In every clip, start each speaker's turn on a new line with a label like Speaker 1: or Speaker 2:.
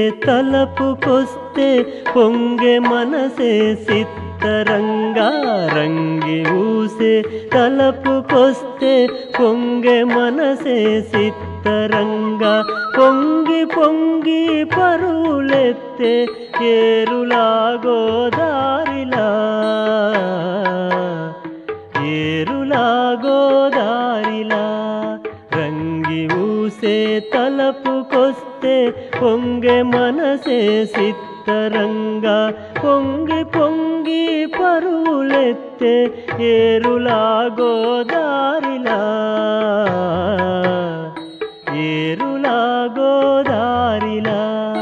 Speaker 1: తలపుకొస్తే పొంగె మనసే సిత్తరంగా రంగి ఊసే తలపుకొస్తే పొంగె మనసే సిత్తరంగా పొంగి పొంగి పరులెత్తే ఏరులా గోదారిలా ఏరులా గోదారిలా రంగి ఊసే తలపుకొస్తే పొంగె మనసే సిత్తరంగా పొంగి పొంగి పరులెత్తే ఏరులా గోదారిలా ఏరులా గోదారిలా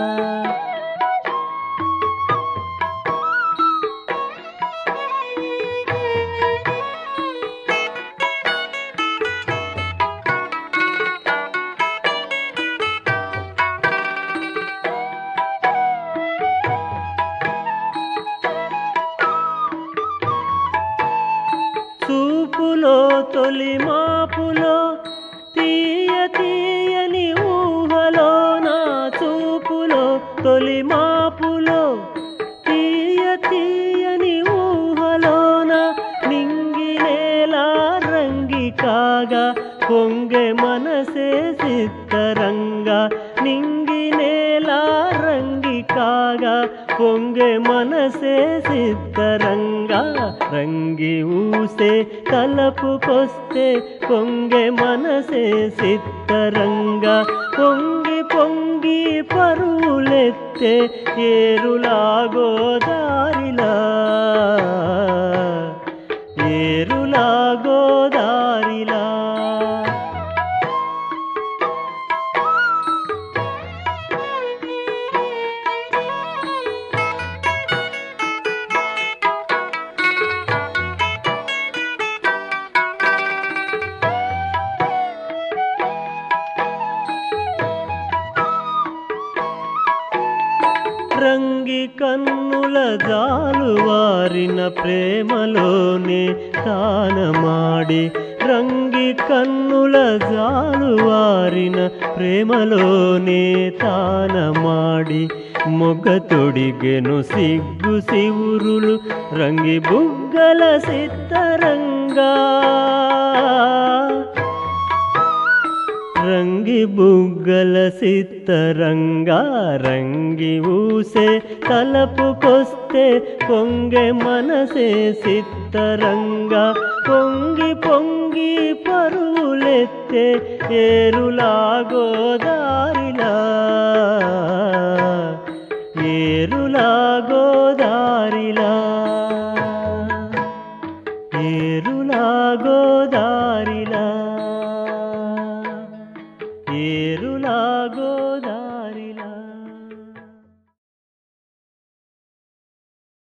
Speaker 1: చూపులో తొలి మాపులో తీయ తీయని ఊహలో నా చూపులో తొలి మాపులో తీయ తీయని ఊహలోన నింగి నేల రంగి కాగా పొంగె మనసే సిత్తరంగా నింగి నేల రంగి కాగా పొంగె మనసే సిత్తరంగా రంగి ఊసే తలపుకొస్తే పొంగె మనసే సిత్తరంగా పొంగి పొంగి పరులెత్తే ఏరులా గోదారిలా ఏరులా గోదారిలా రంగి కన్నుల జాలువారిన ప్రేమలోనే తానమాడి రంగి కన్నుల జాలువారిన ప్రేమలోనే తానమాడి మొగ్గ తొడిగెను సిగ్గు శివురులు రంగి బుగ్గల సిత్తరంగా రంగి బుగ్గల సిత్తరంగా రంగి ఊసే తలపుకొస్తే పొంగె మనసే సిత్తరంగా పొంగి పొంగి పరులెత్తే ఏరులా గోదారిలా ఏరులా గోదారిలా ఏరులా గోదారి